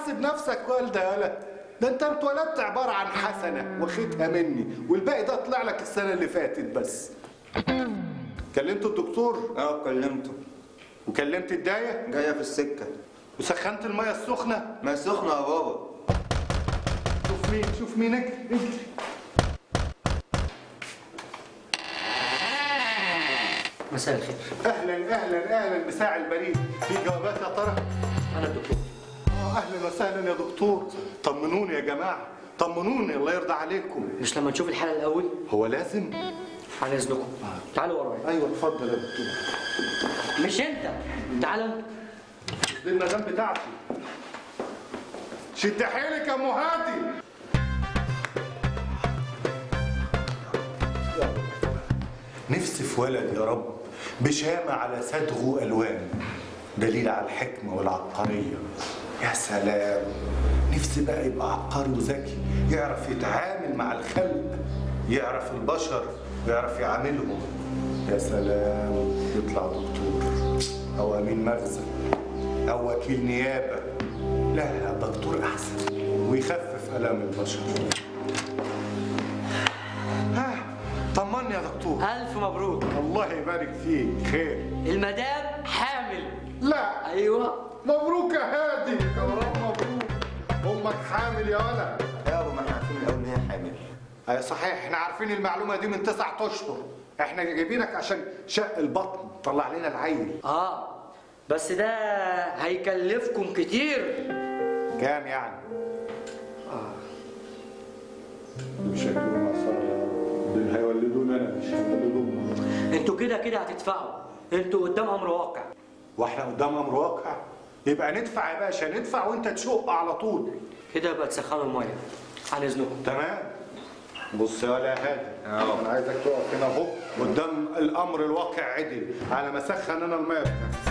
حاسب نفسك والده يا ولد ده انت اتولدت عباره عن حسنه واخدها مني والباقي ده طلع لك السنه اللي فاتت بس كلمت الدكتور اه كلمته وكلمت الدايه جايه في السكه وسخنت الميه السخنه ما سخنه يا بابا شوف مين شوف مين اجري اجري مساء الخير اهلا اهلا اهلا مساع البريد في جوابات يا ترى انا الدكتور اه اهلا وسهلا يا دكتور طمنوني يا جماعه طمنوني الله يرضى عليكم مش لما نشوف الحاله الاول هو لازم عن اذنكم تعالوا ورايا ايوه اتفضل يا دكتور مش انت تعال انت دي المدام بتاعتي شد حيلك يا ام هادي نفسي في ولد يا رب بشامة على صدغه ألوان دليل على الحكمة والعبقرية يا سلام نفسي بقى يبقى عبقري وذكي يعرف يتعامل مع الخلق يعرف البشر ويعرف يعاملهم يا سلام يطلع دكتور أو أمين مخزن أو وكيل نيابة لا لا دكتور أحسن ويخفف آلام البشر ها طمني يا دكتور الف مبروك الله يبارك فيك خير المدام حامل لا ايوه مبروك يا هادي يا رب مبروك امك حامل يا ولد يا بابا ما احنا عارفين من الاول ان هي حامل اي صحيح احنا عارفين المعلومه دي من تسعة اشهر احنا جايبينك عشان شق البطن طلع لنا العيل اه بس ده هيكلفكم كتير كام يعني مش هيجيبوا مصاري دول هيولدونا انا مش هيولدونا انتوا كده كده هتدفعوا انتوا قدام امر واقع واحنا قدام امر واقع يبقى ندفع يا باشا ندفع وانت تشق على طول كده يبقى تسخنوا الميه عن اذنكم تمام بص يا ولا يا هادي اه. انا عايزك تقف هنا اهو قدام الامر الواقع عدل على ما اسخن انا الميه بتاعتي